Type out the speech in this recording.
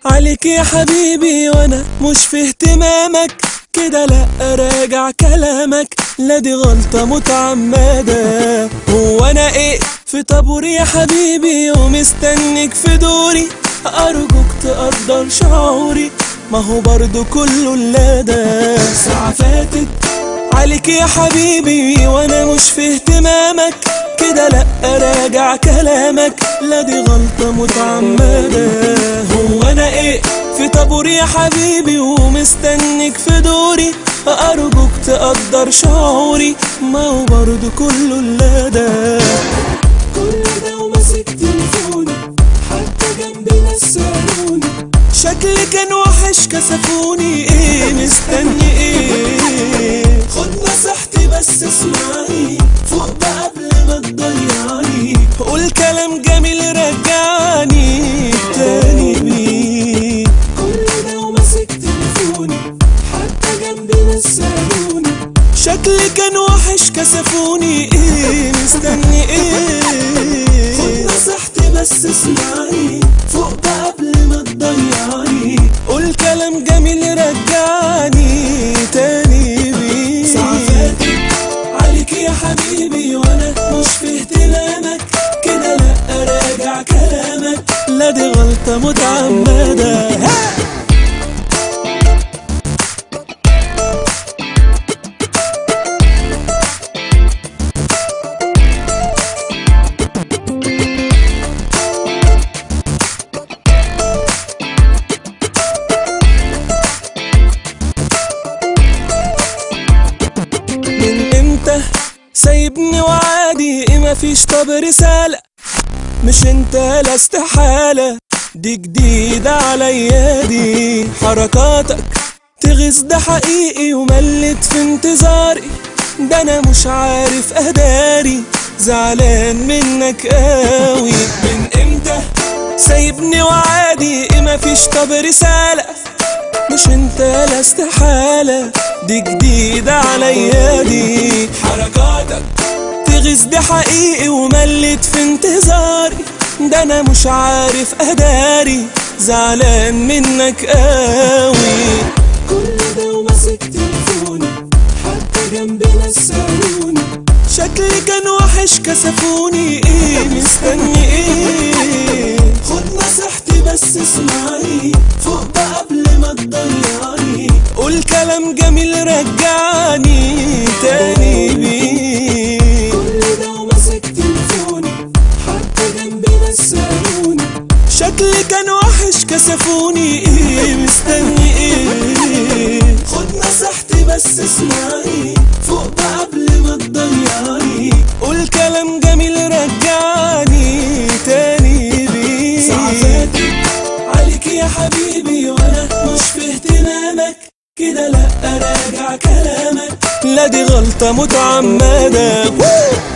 عليك يا حبيبي وانا مش في اهتمامك كده لا راجع كلامك لا دي غلطة متعمدة هو انا ايه في طابور يا حبيبي ومستنيك في دوري ارجوك تقدر شعوري ما هو برضو كله اللادة ساعة فاتت عليك يا حبيبي وانا مش في اهتمامك كده لا راجع كلامك لا دي غلطة متعمدة هو انا ايه في طابور يا حبيبي ومستنيك في دوري ارجوك تقدر شعوري ما هو برضو كله اللادة كل ده وماسك تليفوني حتى جنبي ناس سألوني شكلي كان وحش كسفوني ايه مستني ايه خد نصيحتي بس اسمعني فوق بقى قبل ما تضيعني قول كلام جميل رجعني تاني بيه كل ده وماسك تليفوني حتى جنبي ناس سألوني شكلي كان وحش كسفوني ايه مستني ايه خد نصيحتي بس اسمعني فوق بقى قبل ما تضيعني قول كلام جميل رجعني تاني بيه ساعة فاتت عليك يا حبيبي وانا مش في اهتمامك كده لا راجع كلامك لا دي غلطة متعمدة ها! من امتى سايبني وعادي إيه مفيش طب رسالة مش انت لا استحالة دي جديدة عليا دي حركاتك تغيظ ده حقيقي وملت في انتظاري ده انا مش عارف اهداري زعلان منك قوي من امتى سايبني وعادي إيه مفيش طب رسالة مش انت لا استحالة دي جديدة عليا دي حركاتك تغيظ دي حقيقي وملت في انتظاري ده انا مش عارف اداري زعلان منك قوي كل ده وماسك تليفوني حتى جنبي ناس سألوني شكلي كان وحش كسفوني ايه مستني ايه خد نصيحتي بس اسمعني فوق بقى قبل ما تضيعني قول كلام جميل رجعني تاني بيه كل ده وماسك تليفوني حتى جنبي ناس سألوني شكلي كان وحش كسفوني ايه مستني ايه خد نصيحتي بس اسمعني فوق بقى قبل ما تضيعني قول كلام جميل رجعني تاني بيه ساعة فاتت عليك يا حبيبي وانا مش في اهتمامك كده لا راجع كلامك لا دي غلطة متعمدة